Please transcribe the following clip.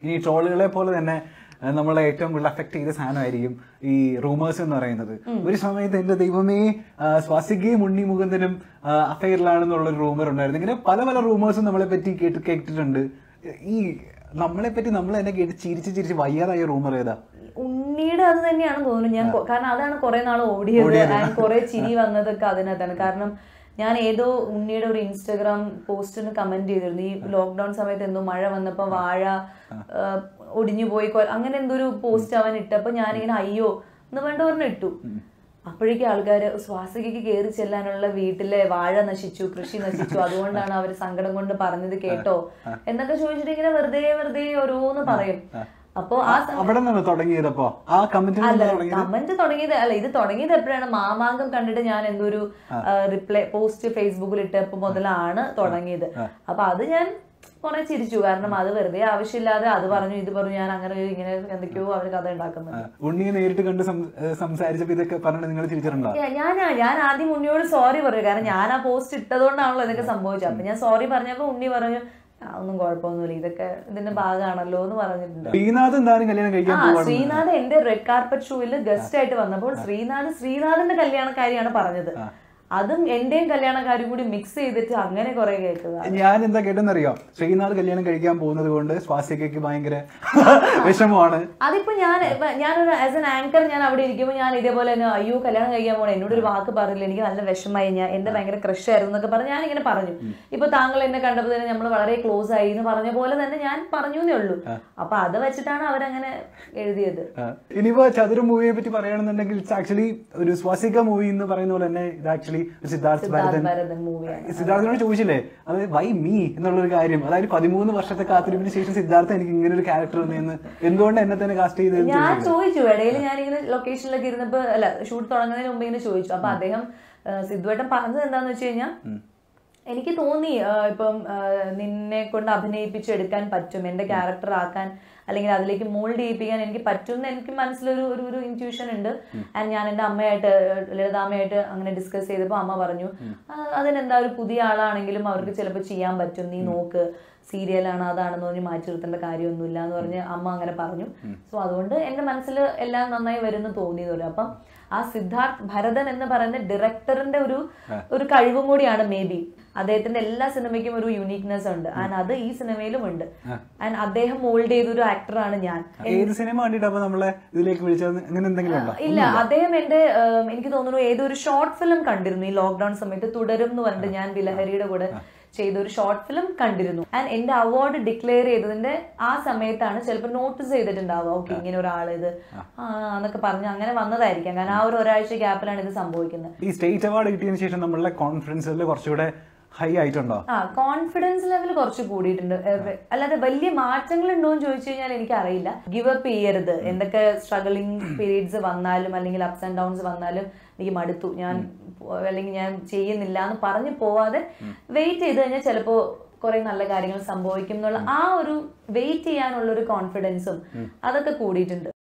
ഇനി ട്രോളുകളെ പോലെ തന്നെ ഏഹ്, നമ്മളെ ഏറ്റവും കൂടുതൽ അഫക്ട് ചെയ്ത സാധനമായിരിക്കും ഈ റൂമേഴ്സ് എന്ന് പറയുന്നത് ഒരു സമയത്ത് എന്റെ ദൈവമേ ആ, സ്വാസികയും ഉണ്ണി മുകുന്ദനും അഫയറിലാണെന്നുള്ള ഒരു റൂമർ ഉണ്ടായിരുന്നു ഇങ്ങനെ പല പല റൂമേഴ്സും നമ്മളെ പറ്റി കേട്ട് കേട്ടിട്ടുണ്ട് ഈ നമ്മളെ പറ്റി നമ്മൾ തന്നെ കേട്ട് ചിരിച്ച് ചിരിച്ച് വയ്യാതായ റൂമർ ഏതാ ഉണ്ണിയുടെ അത് തന്നെയാണ് തോന്നുന്നു ഞാൻ കൊ- കാരണം അതാണ് കുറെ നാൾ ഓടിയത് ആൻഡ് കുറെ ചിരി വന്നതൊക്കെ അതിനകത്താണ് കാരണം ഞാൻ ഏതോ ഉണ്ണിയുടെ ഒരു ഇൻസ്റ്റാഗ്രാം പോസ്റ്റിന് കമന്റ് ചെയ്തിരുന്നു ഈ ലോക്ക്ഡൌൺ സമയത്ത് എന്തോ മഴ വന്നപ്പോ വാഴ ആ, ഒടിഞ്ഞു പോയി കൊ- അങ്ങനെ എന്തോ ഒരു പോസ്റ്റ് അവൻ ഇട്ടപ്പോ ഞാനിങ്ങനെ അയ്യോ എന്ന് വേണ്ട പറഞ്ഞ് ഇട്ടു അപ്പോഴേക്കും ആൾക്കാര് സ്വാസികയ്ക്ക് കയറി ചെല്ലാനുള്ള വീട്ടിലെ വാഴ നശിച്ചു കൃഷി നശിച്ചു അതുകൊണ്ടാണ് അവർ സങ്കടം കൊണ്ട് പറഞ്ഞത് കേട്ടോ എന്നൊക്കെ ചോദിച്ചിട്ട് ഇങ്ങനെ വെറുതെ വെറുതെ ഓരോന്ന് പറയും അപ്പോ ആ സ- അവിടെ നിന്ന് തുടങ്ങിയതപ്പോ ആ കമന്റിൽ അല്ല നിന്ന് തുടങ്ങിയത് കമന്റ് തുടങ്ങിയത് അല്ല ഇത് തുടങ്ങിയത് എപ്പോഴാണ് മാമാങ്കം കണ്ടിട്ട് ഞാൻ എന്തോ ഒരു റിപ്ലൈ പോസ്റ്റ് ഫേസ്ബുക്കിൽ ഇട്ടപ്പോ മുതലാണ് തുടങ്ങിയത് അപ്പൊ അത് ഞാൻ കുറെ ചിരിച്ചു കാരണം അത് വെറുതെ ആവശ്യമില്ലാതെ അത് പറഞ്ഞു ഇത് പറഞ്ഞു ഞാൻ അങ്ങനെ ഇങ്ങനെ എന്തൊക്കെയോ അവർ കഥ ഉണ്ടാക്കുന്നുണ്ട് ഉണ്ണിയെ നേരിട്ട് കണ്ട് സം- ഏഹ് സംസാരിച്ചപ്പോ ഇതൊക്കെ പറഞ്ഞിട്ട് നിങ്ങൾ ചിരിച്ചിട്ടുണ്ടോ ഞാ- ഞാനാ ഞാൻ ആദ്യം ഉണ്ണിയോട് സോറി പറഞ്ഞു കാരണം ഞാൻ ആ പോസ്റ്റ് ഇട്ടതുകൊണ്ടാണല്ലോ ഇതൊക്കെ സംഭവിച്ചത് അപ്പൊ ഞാൻ സോറി പറഞ്ഞപ്പോ ഉണ്ണി പറഞ്ഞു "ആ, ഒന്നും കുഴപ്പമൊന്നുമില്ല ഇതൊക്കെ ഇതിന്റെ ഭാഗമാണല്ലോ എന്ന് പറഞ്ഞിട്ടുണ്ട് ശ്രീനാഥ് എന്തായാലും കല്യാണം കഴിക്കാൻ ആ പോവാണ് ശ്രീനാഥ് എന്റെ റെഡ് കാർപ്പറ്റ് ഷൂവിൽ ഗസ്റ്റ് ആയിട്ട് വന്നപ്പോൾ ശ്രീനാഥ് ശ്രീനാഥിന്റെ കല്യാണക്കാരിയാണ് പറഞ്ഞത് അതും എന്റെയും കല്യാണക്കാരും കൂടി മിക്സ് ചെയ്തിട്ട് അങ്ങനെ കുറെ കേട്ടതാണ് ഞാൻ എന്താ കേട്ടെന്നറിയോ ശ്രീനാഥ് കല്യാണം കഴിക്കാൻ പോകുന്നത് കൊണ്ട് സ്വാസികയ്ക്ക് ഭയങ്കര വിഷമമാണ് അതിപ്പോ ഞാൻ ഇപ്പൊ ഞാനൊരു ആസ് എൻ ആങ്കർ ഞാൻ അവിടെ ഇരിക്കുമ്പോൾ ഞാൻ ഇതേപോലെ തന്നെ അയ്യോ കല്യാണം കഴിക്കാൻ പോകണം എന്നോട് ഒരു വാക്ക് പറഞ്ഞില്ല എനിക്ക് നല്ല വിഷമായി ഞാൻ എന്റെ ഭയങ്കര ക്രഷ് ആയിരുന്നു എന്നൊക്കെ പറഞ്ഞ് ഞാൻ ഇങ്ങനെ പറഞ്ഞു ഇപ്പൊ താങ്കൾ എന്നെ കണ്ടപ്പോൾ തന്നെ നമ്മൾ വളരെ ക്ലോസ് ആയി എന്ന് പറഞ്ഞ പോലെ തന്നെ ഞാൻ പറഞ്ഞു എന്നേ ഉള്ളൂ അപ്പൊ അത് വെച്ചിട്ടാണ് അവരങ്ങനെ എഴുതിയത് ആ, ഇനിയിപ്പോ ചതുര മൂവിയെ പറ്റി പറയുകയാണെന്നുണ്ടെങ്കിൽ ഇറ്റ്സ് ആക്ച്വലി ഒരു സ്വാസിക മൂവി എന്ന് പറയുന്ന പോലെ തന്നെ ഇത് ആക്ച്വലി സിദ്ധാർത്ഥ് ഭരതൻ ഭരതൻ മൂവിയാണ് സിദ്ധാർത്ഥിനോട് ചോദിച്ചില്ലേ അത് വൈ മീ എന്നുള്ളൊരു കാര്യം അതായത് പതിമൂന്ന് വർഷത്തെ കാത്തിരിപ്പിന് ശേഷം സിദ്ധാർത്ഥ എനിക്ക് ഇങ്ങനെ ഒരു ക്യാരക്ടർ വന്നതെന്ന് എന്തുകൊണ്ട് എന്നെ തന്നെ കാസ്റ്റ് ചെയ്തത് ഞാൻ ചോദിച്ചു ഇടയിൽ ഞാൻ ഇങ്ങനെ ലൊക്കേഷനിലൊക്കെ ഇരുന്നപ്പോ അല്ല ഷൂട്ട് തുടങ്ങുന്നതിന് മുമ്പ് ഇങ്ങനെ ചോദിച്ചു അപ്പൊ അദ്ദേഹം ആ, സിദ്ധുവേട്ടൻ പറഞ്ഞത് എന്താന്ന് വെച്ച് കഴിഞ്ഞാൽ എനിക്ക് തോന്നി ആ, ഇപ്പം ആ, നിന്നെ കൊണ്ട് അഭിനയിപ്പിച്ചെടുക്കാൻ പറ്റും എന്റെ ക്യാരക്ടർ ആക്കാൻ അല്ലെങ്കിൽ അതിലേക്ക് മോൾഡ് ചെയ്യിപ്പിക്കാൻ എനിക്ക് പറ്റും എന്ന് എനിക്ക് മനസ്സിലൊരു ഒരു ഒരു ഇൻറ്റ്യൂഷൻ ഉണ്ട് ആൻഡ് ഞാൻ എൻ്റെ അമ്മയായിട്ട് ലളിതാമ്മയായിട്ട് അങ്ങനെ ഡിസ്കസ് ചെയ്തപ്പോൾ അമ്മ പറഞ്ഞു "ആ, അതിനെന്താ ഒരു പുതിയ ആളാണെങ്കിലും അവർക്ക് ചിലപ്പോൾ ചെയ്യാൻ പറ്റും നീ നോക്ക് സീരിയലാണ് അതാണെന്ന് പറഞ്ഞ് മാറ്റി നിർത്തേണ്ട കാര്യമൊന്നുമില്ല എന്ന് പറഞ്ഞ് അമ്മ അങ്ങനെ പറഞ്ഞു സോ അതുകൊണ്ട് എൻ്റെ മനസ്സിൽ എല്ലാം നന്നായി വരുന്നു തോന്നിയതുപോലെ അപ്പം ആ സിദ്ധാർത്ഥ് ഭരതൻ എന്ന് പറയുന്ന ഡയറക്ടറിന്റെ ഒരു ഒരു കഴിവും കൂടിയാണ് മേ ബി അദ്ദേഹത്തിന്റെ എല്ലാ സിനിമയ്ക്കും ഒരു യുണീക്നെസ് ഉണ്ട് ആൻഡ് അത് ഈ സിനിമയിലും ഉണ്ട് ആൻഡ് അദ്ദേഹം മോൾഡ് ചെയ്ത ഒരു ആക്ടറാണ് ഞാൻ ഏത് സിനിമ കണ്ടിട്ട് അപ്പൊ നമ്മളെ ഇതിലേക്ക് വിളിച്ചത് അങ്ങനെ എന്തെങ്കിലും ഉണ്ടോ ഇല്ല അദ്ദേഹം എന്റെ ഉം, എനിക്ക് തോന്നുന്നു ഏതൊരു ഷോർട്ട് ഫിലിം കണ്ടിരുന്നു ഈ ലോക്ക്ഡൌൺ സമയത്ത് തുടരും എന്ന് പറഞ്ഞിട്ട് ഞാൻ വിലഹരിയുടെ കൂടെ ചെയ്ത ഒരു ഷോർട്ട് ഫിലിം കണ്ടിരുന്നു ആൻഡ് എന്റെ അവാർഡ് ഡിക്ലെയർ ചെയ്തതിന്റെ ആ സമയത്താണ് ചിലപ്പോൾ നോട്ടീസ് ചെയ്തിട്ടുണ്ടാവുക ഓക്കെ ഇങ്ങനെ ഒരാൾ ഇത് ആ എന്നൊക്കെ പറഞ്ഞ് അങ്ങനെ വന്നതായിരിക്കാം കാരണം ആ ഒരു ഒരാഴ്ച ഗ്യാപ്പിലാണ് ഇത് സംഭവിക്കുന്നത് ഈ സ്റ്റേറ്റ് അവാർഡ് കിട്ടിയതിന് ശേഷം നമ്മളുടെ കോൺഫിഡൻസ് ലെവൽ കുറച്ചുകൂടെ ഹൈ ആയിട്ടുണ്ടോ ആ കോൺഫിഡൻസ് ലെവൽ കുറച്ച് കൂടിയിട്ടുണ്ട് ഏഹ് അല്ലാതെ വലിയ മാറ്റങ്ങൾ ഉണ്ടോ എന്ന് ചോദിച്ചു കഴിഞ്ഞാൽ എനിക്ക് അറിയില്ല ഗിവ് അപ്പ് ചെയ്യരുത് എന്തൊക്കെ സ്ട്രഗിളിങ് പീരീഡ്സ് വന്നാലും അല്ലെങ്കിൽ അപ്സ് ആൻഡ് ഡൗൺസ് വന്നാലും എനിക്ക് മടുത്തു ഞാൻ പോ- അല്ലെങ്കിൽ ഞാൻ ചെയ്യുന്നില്ല എന്ന് പറഞ്ഞു പോവാതെ വെയിറ്റ് ചെയ്ത് കഴിഞ്ഞാൽ ചിലപ്പോൾ കുറെ നല്ല കാര്യങ്ങൾ സംഭവിക്കും എന്നുള്ള ആ ഒരു വെയിറ്റ് ചെയ്യാനുള്ള ഒരു കോൺഫിഡൻസും അതൊക്കെ കൂടിയിട്ടുണ്ട്